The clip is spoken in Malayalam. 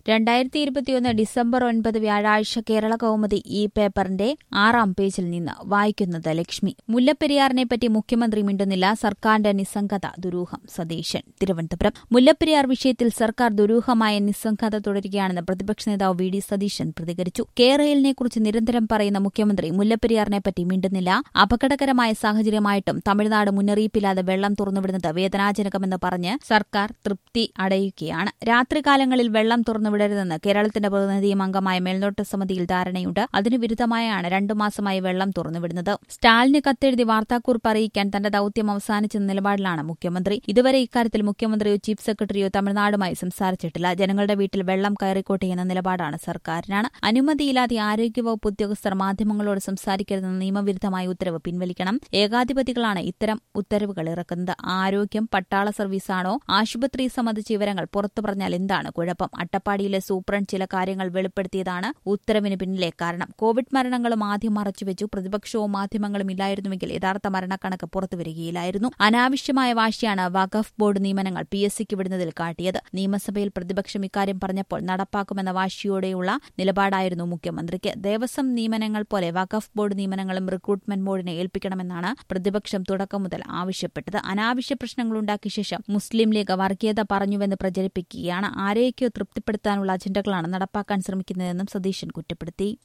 രണ്ടായിരത്തി ഇരുപത്തിയൊന്ന് ഡിസംബർ ഒൻപത് വ്യാഴാഴ്ച കേരള കൗമുദി ഈ പേപ്പറിന്റെ ആറാം പേജിൽ നിന്ന് വായിക്കുന്നത് ലക്ഷ്മി മുല്ലപ്പെരിയാറിനെ പറ്റി മുഖ്യമന്ത്രി മിണ്ടുന്നില്ല സർക്കാരിന്റെ നിസ്സംഗത ദുരൂഹം സതീശൻ തിരുവനന്തപുരം മുല്ലപ്പെരിയാർ വിഷയത്തിൽ സർക്കാർ ദുരൂഹമായ നിസ്സംഗത തുടരുകയാണെന്ന് പ്രതിപക്ഷ നേതാവ് വി ഡി സതീശൻ പ്രതികരിച്ചു കേരളിനെ കുറിച്ച് നിരന്തരം പറയുന്ന മുഖ്യമന്ത്രി മുല്ലപ്പെരിയാറിനെ പറ്റി മിണ്ടുന്നില്ല അപകടകരമായ സാഹചര്യമായിട്ടും തമിഴ്നാട് മുന്നറിയിപ്പില്ലാതെ വെള്ളം തുറന്നുവിടുന്നത് വേദനാജനകമെന്ന് പറഞ്ഞ് സർക്കാർ തൃപ്തി അടയുകയാണ് രാത്രികാലങ്ങളിൽ വെള്ളം തുറന്നുവിടരുതെന്ന് കേരളത്തിന്റെ പ്രതിനിധിയും അംഗമായ മേൽനോട്ട സമിതിയിൽ ധാരണയുണ്ട് അതിനു വിരുദ്ധമായാണ് രണ്ടു മാസമായി വെള്ളം തുറന്നുവിടുന്നത് സ്റ്റാലിന് കത്തെഴുതി വാർത്താക്കുറിപ്പ് അറിയിക്കാൻ തന്റെ ദൌത്യം അവസാനിച്ചെന്ന നിലപാടിലാണ് മുഖ്യമന്ത്രി ഇതുവരെ ഇക്കാര്യത്തിൽ മുഖ്യമന്ത്രിയോ ചീഫ് സെക്രട്ടറിയോ തമിഴ്നാടുമായി സംസാരിച്ചിട്ടില്ല ജനങ്ങളുടെ വീട്ടിൽ വെള്ളം കയറിക്കോട്ടെ എന്ന നിലപാടാണ് സർക്കാരിനാണ് അനുമതിയില്ലാതെ ആരോഗ്യവകുപ്പ് ഉദ്യോഗസ്ഥർ മാധ്യമങ്ങളോട് സംസാരിക്കരുതെന്ന നിയമവിരുദ്ധമായ ഉത്തരവ് പിൻവലിക്കണം ഏകാധിപതികളാണ് ഇത്തരം ഉത്തരവുകൾ ഇറക്കുന്നത് ആരോഗ്യം പട്ടാള സർവീസാണോ ആശുപത്രി സംബന്ധിച്ച വിവരങ്ങൾ പുറത്തു പറഞ്ഞാൽ എന്താണ് കുഴപ്പം അട്ടപ്പാടിയിലെ സൂപ്രണ്ട് ചില കാര്യങ്ങൾ വെളിപ്പെടുത്തിയതാണ് ഉത്തരവിന് പിന്നിലെ കാരണം കോവിഡ് മരണങ്ങളും ആദ്യം മറച്ചുവെച്ചു പ്രതിപക്ഷവും മാധ്യമങ്ങളും ഇല്ലായിരുന്നുവെങ്കിൽ യഥാർത്ഥ മരണക്കണക്ക് പുറത്തുവരികയില്ലായിരുന്നു അനാവശ്യമായ വാശിയാണ് വഖഫ് ബോർഡ് നിയമനങ്ങൾ പി എസ് സിക്ക് വിടുന്നതിൽ കാട്ടിയത് നിയമസഭയിൽ പ്രതിപക്ഷം ഇക്കാര്യം പറഞ്ഞപ്പോൾ നടപ്പാക്കുമെന്ന വാശിയോടെയുള്ള നിലപാടായിരുന്നു മുഖ്യമന്ത്രിക്ക് ദേവസ്വം നിയമനങ്ങൾ പോലെ വഖഫ് ബോർഡ് നിയമനങ്ങളും റിക്രൂട്ട്മെന്റ് ബോർഡിനെ ഏൽപ്പിക്കണമെന്നാണ് പ്രതിപക്ഷം തുടക്കം മുതൽ ആവശ്യപ്പെട്ടത് അനാവശ്യ പ്രശ്നങ്ങളുണ്ടാക്കിയ ശേഷം മുസ്ലിം ലീഗ് വർഗീയത പറഞ്ഞുവെന്ന് പ്രചരിപ്പിക്കുകയാണ് ആരെയൊക്കെയോ തൃപ്തിപ്പെടുത്താനുള്ള അജണ്ടകളാണ് നടപ്പാക്കാൻ ശ്രമിക്കുന്നതെന്നും സതീശൻ കുറ്റപ്പെടുത്തി